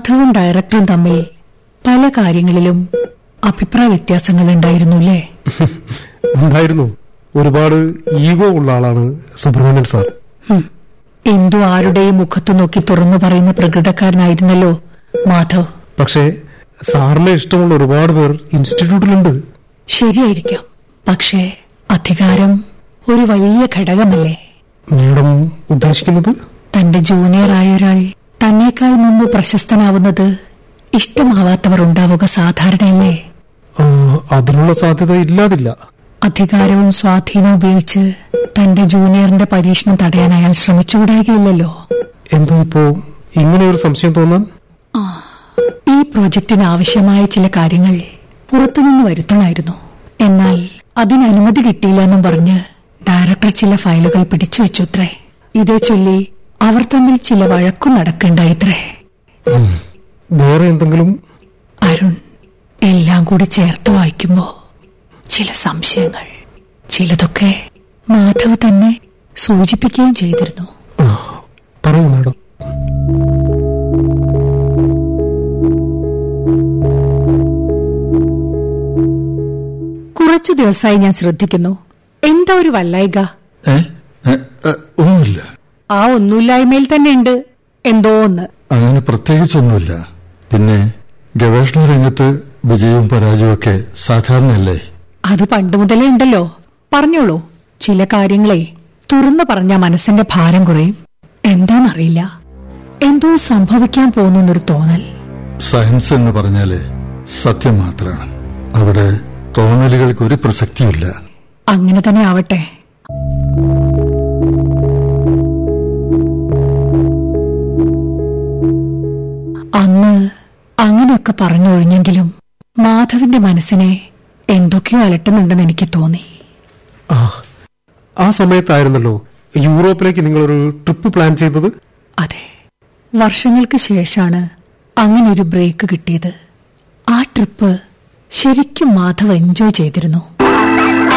മാധവും ഡയറക്ടറും തമ്മിൽ പല കാര്യങ്ങളിലും അഭിപ്രായ വ്യത്യാസങ്ങൾ ഉണ്ടായിരുന്നു അല്ലേ ഉണ്ടായിരുന്നു ഒരുപാട് ഈഗോ ഉള്ള ആളാണ് സുബ്രഹ്മണ്യൻ സാർ ഹും. എന്തു ആരുടെയും മുഖത്തു നോക്കി തുറന്നു പറയുന്ന പ്രകൃതക്കാരനായിരുന്നല്ലോ മാധവ് പക്ഷേ സാറിനെ ഇഷ്ടമുള്ള ഒരുപാട് പേർ ഇൻസ്റ്റിറ്റ്യൂട്ടിലുണ്ട് ശരിയായിരിക്കാം പക്ഷേ അധികാരം ഒരു വലിയ ഘടകമല്ലേ മാഡം ഉദ്ദേശിക്കുന്നത് തന്റെ ജൂനിയർ ആയ ഒരാൾ തന്നേക്കാൾ മുമ്പ് പ്രശസ്തനാവുന്നത് ഇഷ്ടമാവാത്തവർ ഉണ്ടാവുക സാധാരണയല്ലേ ആ, അതിനുള്ള സാധ്യത ഇല്ലാതില്ല അധികാരവും സ്വാധീനവും ഉപയോഗിച്ച് തന്റെ ജൂനിയറിന്റെ പരീക്ഷണം തടയാൻ അയാൾ ശ്രമിച്ചുകൂടായികയില്ലല്ലോ എന്തോ ഇപ്പോ ഇങ്ങനെ ഒരു സംശയം തോന്നാൻ ഈ പ്രോജക്റ്റിന് ആവശ്യമായ ചില കാര്യങ്ങൾ പുറത്തുനിന്ന് വരുത്തണമായിരുന്നു എന്നാൽ അതിന് അനുമതി കിട്ടിയില്ലെന്നും പറഞ്ഞ് ഡയറക്ടർ ചില ഫയലുകൾ പിടിച്ചു വെച്ചുത്രേ ഇതേ ചൊല്ലി അവർ തമ്മിൽ ചില വഴക്കും നടക്കണ്ടായിത്രേ വേറെ എന്തെങ്കിലും അരുൺ എല്ലാം കൂടി ചേർത്ത് വായിക്കുമ്പോ ചില സംശയങ്ങൾ ചിലതൊക്കെ മാധവ് തന്നെ സൂചിപ്പിക്കുകയും ചെയ്തിരുന്നു ആ, പറയൂ മാഡം കുറച്ചു ദിവസമായി ഞാൻ ശ്രദ്ധിക്കുന്നു എന്താ ഒരു വല്ലായിക ഏ? ഏ, ഏ, ഒന്നുമില്ല ആ ഒന്നുമില്ലായ്മയിൽ തന്നെ ഉണ്ട് എന്തോ ഒന്ന് അങ്ങനെ പ്രത്യേകിച്ചൊന്നുമില്ല പിന്നെ ഗവേഷണ രംഗത്ത് വിജയവും പരാജയവും ഒക്കെ സാധാരണയല്ലേ അത് പണ്ട് മുതലേ ഉണ്ടല്ലോ പറഞ്ഞോളൂ ചില കാര്യങ്ങളെ തുറന്നു പറഞ്ഞ മനസ്സിന്റെ ഭാരം കുറയും എന്താന്നറിയില്ല എന്തോ സംഭവിക്കാൻ പോകുന്നൊരു തോന്നൽ സയൻസ് എന്ന് പറഞ്ഞാല് സത്യം മാത്രമാണ് അവിടെ തോന്നലുകൾക്ക് ഒരു പ്രസക്തിയില്ല അങ്ങനെ തന്നെ ആവട്ടെ അന്ന് അങ്ങനെയൊക്കെ പറഞ്ഞൊഴിഞ്ഞെങ്കിലും മാധവിന്റെ മനസ്സിനെ എന്തൊക്കെയോ അലട്ടുന്നുണ്ടെന്ന് എനിക്ക് തോന്നി ആ ആ സമയത്തായിരുന്നല്ലോ യൂറോപ്പിലേക്ക് നിങ്ങളൊരു ട്രിപ്പ് പ്ലാൻ ചെയ്തത് അതെ വർഷങ്ങൾക്ക് ശേഷമാണ് അങ്ങനൊരു ബ്രേക്ക് കിട്ടിയത് ആ ട്രിപ്പ് ശരിക്കും മാധവ് എൻജോയ് ചെയ്തിരുന്നു